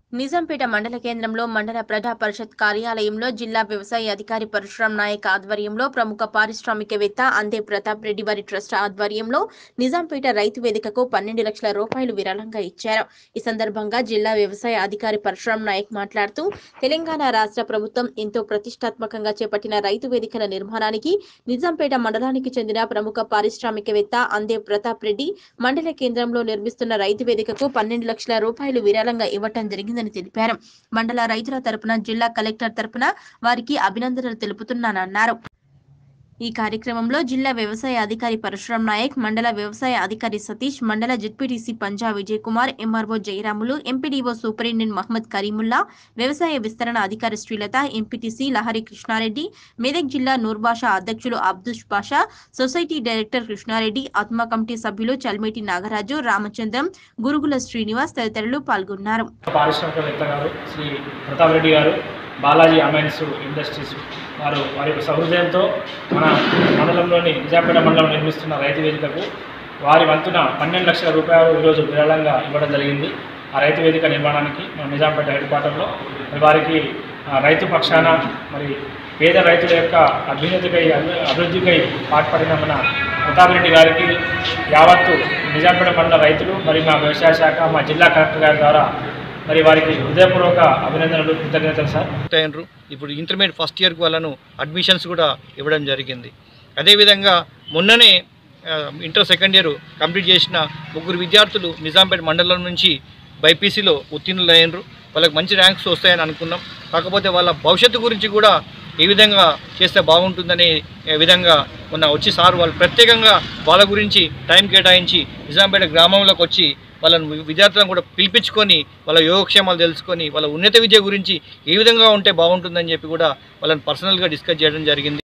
నిజాంపేట మండల కేంద్రంలో మండల ప్రజా పరిషత్ కార్యాలయంలో జిల్లా వ్యవసాయ అధికారి పరశురాం నాయక్ ఆధ్వర్యంలో ప్రముఖ పారిశ్రామికవేత్త అందే ప్రతాప్ రెడ్డి వారి ట్రస్ట్ ఆధ్వర్యంలో నిజాంపేట రైతు వేదికకు పన్నెండు లక్షల రూపాయలు విరాళంగా ఇచ్చారు ఈ సందర్భంగా జిల్లా వ్యవసాయ అధికారి పరశురాం నాయక్ మాట్లాడుతూ తెలంగాణ రాష్ట్ర ప్రభుత్వం ఎంతో ప్రతిష్టాత్మకంగా చేపట్టిన రైతు వేదికల నిర్మాణానికి నిజాంపేట మండలానికి చెందిన ప్రముఖ పారిశ్రామికవేత్త అందే ప్రతాప్ రెడ్డి మండల కేంద్రంలో నిర్మిస్తున్న రైతు వేదికకు పన్నెండు లక్షల రూపాయలు విరాళంగా ఇవ్వటం జరిగిందని తెలిపారు మండల రైతుల తరపున జిల్లా కలెక్టర్ తరపున వారికి అభినందనలు తెలుపుతున్నానన్నారు ఈ కార్యక్రమంలో జిల్లా వ్యవసాయ అధికారి పరశురాం నాయక్ మండల వ్యవసాయ అధికారి సతీష్ మండల ZPTC Panja Vijay Kumar MRO Jayaramulu MPDO superintendent Mohammed Kareemulla వ్యవసాయ విస్తరణ అధికారి శ్రీలత ఎంపీటీసీ లహరి కృష్ణారెడ్డి మెదక్ జిల్లా నూర్బాషా అధ్యక్షులు అబ్దుష్ పాషా సొసైటీ డైరెక్టర్ కృష్ణారెడ్డి ఆత్మ కమిటీ సభ్యులు చల్మేటి నాగరాజు రామచంద్రం గురుగుల శ్రీనివాస్ తదితరులు పాల్గొన్నారు పారిశ్రామికవేత్త గారు శ్రీ ప్రతాప్ రెడ్డి గారు బాలాజీ అమైన్స్ ఇండస్ట్రీస్ వారు వారి యొక్క సహృదయంతో మన మండలంలోని నిజాంపేట మండలంలో నిర్మిస్తున్న రైతు వేదికకు వారి వంతున పన్నెండు లక్షల రూపాయలు ఈరోజు విరాళంగా ఇవ్వడం జరిగింది ఆ రైతు వేదిక నిర్మాణానికి మన నిజాంపేట హెడ్ క్వార్టర్లో మరి వారికి ఆ, రైతు పక్షాన మరి పేద రైతుల యొక్క అభ్యున్నతికై అభి- అభివృద్ధికై పాటుపడిన మన ప్రతాప్ రెడ్డి గారికి యావత్తు నిజాంపేట మండల రైతులు మరి మా వ్యవసాయ శాఖ మా జిల్లా కలెక్టర్ గారి ద్వారా మరి వారికి హృదయపూర్వక అభినందనలు కృతజ్ఞతలు సార్ అయినరు ఇప్పుడు ఇంటర్మీడియట్ ఫస్ట్ ఇయర్కి వాళ్ళను అడ్మిషన్స్ కూడా ఇవ్వడం జరిగింది అదేవిధంగా మొన్ననే ఆ, ఇంటర్ సెకండ్ ఇయర్ కంప్లీట్ చేసిన ముగ్గురు విద్యార్థులు నిజాంపేట మండలం నుంచి బైపీసీలో ఉత్తీర్ణులు అయ్యారు వాళ్ళకి మంచి ర్యాంక్స్ వస్తాయని అనుకున్నాం కాకపోతే వాళ్ళ భవిష్యత్తు గురించి కూడా ఏ విధంగా చేస్తే బాగుంటుందనే విధంగా మొన్న వచ్చి సార్ వాళ్ళు ప్రత్యేకంగా వాళ్ళ గురించి టైం కేటాయించి నిజాంపేట గ్రామంలోకి వచ్చి వాళ్ళను విద్యార్థులను కూడా పిలిపించుకొని వాళ్ళ యోగక్షేమాలు తెలుసుకొని వాళ్ళ ఉన్నత విద్య గురించి ఏ విధంగా ఉంటే బాగుంటుందని చెప్పి కూడా వాళ్ళని పర్సనల్గా డిస్కస్ చేయడం జరిగింది